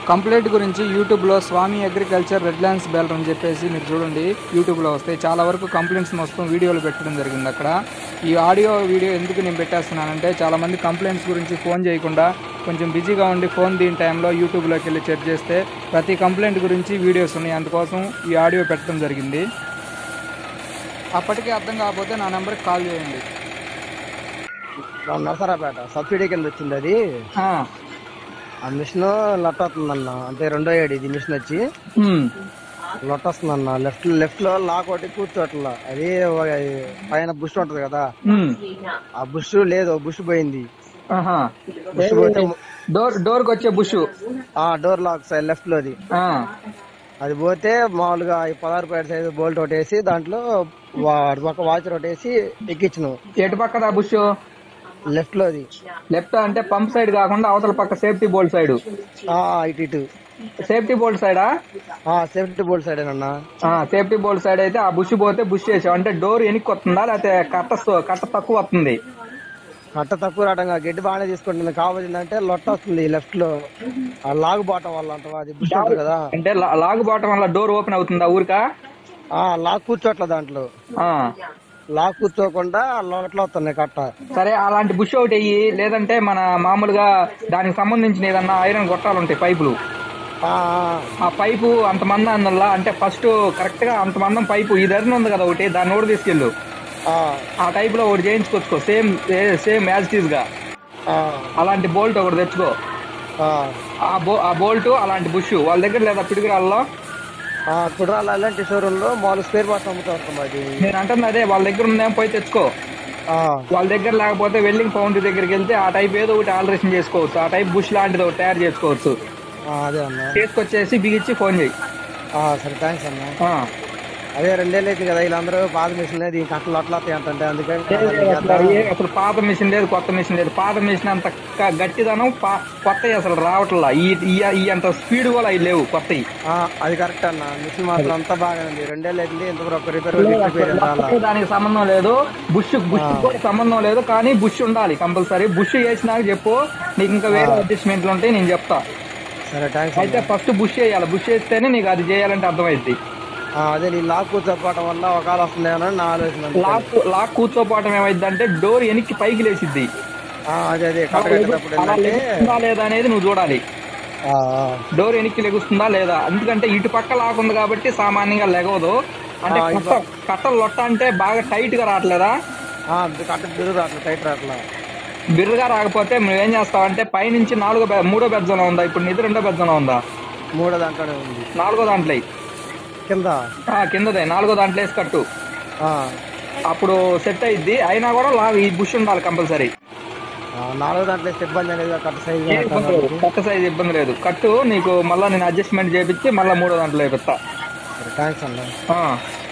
Complaint గురించి యూట్యూబ్లో Swamy agriculture red lands బెల్లర్ అని చెప్పేసి మీరు చూడండి యూట్యూబ్లో వస్తాయి చాలా వరకు కంప్లైంట్స్ మొత్తం వీడియోలు పెట్టడం జరిగింది అక్కడ ఈ ఆడియో వీడియో ఎందుకు నేను పెట్టేస్తున్నానంటే చాలామంది కంప్లైంట్స్ గురించి ఫోన్ చేయకుండా కొంచెం బిజీగా ఉండి ఫోన్ దీని టైంలో యూట్యూబ్లోకి వెళ్ళి చెక్ చేస్తే ప్రతి కంప్లైంట్ గురించి వీడియోస్ ఉన్నాయి అందుకోసం ఈ ఆడియో పెట్టడం జరిగింది అప్పటికే అర్థం కాకపోతే నా నెంబర్కి కాల్ చేయండి మా నరసరాపేట సబ్సిడీ కింద వచ్చింది అది ఆ, ఆ మిషన్ లట్ అవుతుందన్న అంటే రెండో ఏడు ఇది మిషన్ వచ్చి ఉమ్, లొట్ వస్తుందన్న లెఫ్ట్ లెఫ్ట్ లో లాక్ ఒకటి కూర్చోట్ల అది ఒక పైన బుష్ ఉంటది కదా ఉమ్, ఆ బుష్ లేదు బుష్ పోయింది ఆహా. బుష్ పోతే డోర్ డోర్కి వచ్చే బుష్ ఆ డోర్ లాక్ సైడ్ లెఫ్ట్ లోది ఆ, అది పోతే మామూలుగా ఈ పదహారు పేట సైజు బోల్ట్ ఒకటి వేసి దాంట్లో వా- అటు పక్క వాచర్ ఒకటి వేసి ఎక్కించను ఎటు పక్కదా బుష్ లెఫ్ట్ లోది లెఫ్ట్ అంటే పంప్ సైడ్ కాకుండా అవతల పక్క సేఫ్టీ బోల్ట్ సైడ్ ఆ ఇటు ఇటు సేఫ్టీ బోల్ట్ సైడా ఆ సేఫ్టీ బోల్ట్ సైడ్ అన్న సేఫ్టీ బోల్ట్ సైడ్ అయితే ఆ బుష్ పోతే బుష్ చేసావు అంటే డోర్ ఎనికి వస్తుందా లేకపోతే కట్ట సో- కట్ట తక్కువ వస్తుంది కట్ట తక్కువ రావడం గడ్డి బాగానే తీసుకుంటుంది కావాలంటే లొట్ట వస్తుంది లెఫ్ట్ లో ఆ లాగు బాటం వల్ల అంట అది బుష్ ఉంటుంది కదా అంటే లా- లాగు పోవటం వల్ల డోర్ ఓపెన్ అవుతుందా ఊరికా ఆ లాక్ కూర్చోట్ల దాంట్లో ఆ. లాక్ కూర్చోకుండా లోట్ల వస్తున్నాయి కట్ట సరే అలాంటి బుష్ ఒకటి వెయ్యి లేదంటే మన మామూలుగా దానికి సంబంధించిన ఏదన్నా ఐరన్ గొట్టాలు ఉంటాయి పైపులు ఆ, ఆ పైపు అంత మందం అందువల్ల అంటే ఫస్ట్ కరెక్ట్ గా అంత మందం పైపు ఈ ధరణ ఉంది కదా ఒకటి దాన్ని కూడా తీసుకెళ్ళు ఆ, ఆ టైప్ లో ఒకటి చేయించుకొచ్చుకో same same as it is గా ఆ, అలాంటి బోల్ట్ ఒకటి తెచ్చుకో ఆ, ఆ బో ఆ బోల్ట్ అలాంటి బుష్ వాళ్ళ దగ్గర లేదా పిడుగురాల్లో ఆ, కుడ్రాల అలాంటి షోరూమ్ లో మామూలు స్పేర్ పార్ట్స్ అమ్ముతూ ఉంటాం అది నేను అంటుంది అదే వాళ్ళ దగ్గర ఉందేమో పోయి తెచ్చుకో ఆ, వాళ్ళ దగ్గర లేకపోతే వెల్డింగ్ ఫౌండరీ దగ్గరికి వెళ్తే ఆ టైప్ ఏదో ఒకటి ఆల్టరేషన్ చేసుకోవచ్చు ఆ టైప్ బుష్ లాంటిది ఒకటి తయారు చేసుకోవచ్చు ఆ, అదే అన్న చేసుకొచ్చేసి బిగిచ్చి ఫోన్ చేయి ఆ, సరే థ్యాంక్స్ అన్న ఆ. అదే రెండేళ్ళు అయితే కదా వీళ్ళందరూ పాత మిషన్ దీనికి అట్లా అట్లా అంటే అందుకని అసలు ఏ- అసలు పాత మిషన్ లేదు కొత్త మిషన్ లేదు పాత మిషన్ అంత క- గట్టిదనం పా- కొత్తవి అసలు రావట్లా ఈ ఈ- ఈ అంత స్పీడ్ కూడా అవి లేవు కొత్తవి ఆ, అది కరెక్ట్ అన్న మిషన్ మాత్రం అంతా బాగానే ఉంది రెండేళ్ళు అయితే ఇంతవరకు రిపేర్ రిపేర్ అసలు దానికి సంబంధం లేదు బుష్ బుష్ కూడా సంబంధం లేదు కానీ బుష్ ఉండాలి కంపల్సరీ బుష్ చేసినాక చెప్పు నీకు ఇంకా వేరే అడ్జస్ట్మెంట్లు ఉంటాయి నేను చెప్తా సరే థ్యాంక్స్ అయితే ఫస్ట్ బుష్ చేయాలి బుష్ చేస్తేనే నీకు అది చేయాలంటే అర్థమైంది అదే నీ లాక్ కూర్చోపోవటం వల్ల ఒకవేళ వస్తుందేమో నా ఆలోచన అంతే. లాక్ లాక్ కూర్చోపోవటం ఏమైందంటే డోర్ వెనక్కి పైకి లేచిద్ది ఆ, అదే అదే కట్ట కట్టేటప్పుడు అలా ఏంటంటే లెగుస్తుందా లేదా అనేది నువ్వు చూడాలి ఆ, ఆ, డోర్ వెనక్కి లెగుస్తుందా లేదా ఎందుకంటే ఇటు పక్క లాక్ ఉంది కాబట్టి సామాన్యంగా లెగవదు అంటే ఆ, కట్ట కట్టలు లొట్ట అంటే బాగా టైట్ గా రావట్లేదా ఆ, కట్ట బిరు రాట్లా టైట్ రాట్లా బిర్రగా రాకపోతే నువ్వేం చేస్తావంటే పైనుంచి నాలుగో బె- మూడో బెజ్జంలో ఉందా ఇప్పుడు నిధి రెండో బెజ్జంలో ఉందా మూడో దాంట్లోనే ఉంది నాలుగో దాంట్లో ఎయ్. కింద ఆ కిందదే నాలుగో దాంట్లో వేసి కట్టు ఆ, అప్పుడు సెట్ అయింది అయినా కూడా లాగ్ ఈ బుష్ ఉండాలి కంపల్సరీ ఆ, నాలుగో దాంట్లో వేస్తే ఇబ్బంది అనేది కట్ట సైజ్ ఇబ్బంది లేదు కట్ట సైజ్ ఇబ్బంది లేదు కట్టు నీకు మళ్ళా నేను అడ్జస్ట్మెంట్ చేపించి మళ్ళా మూడో దాంట్లో వేపిస్తా సరే థ్యాంక్స్ అన్న ఆ.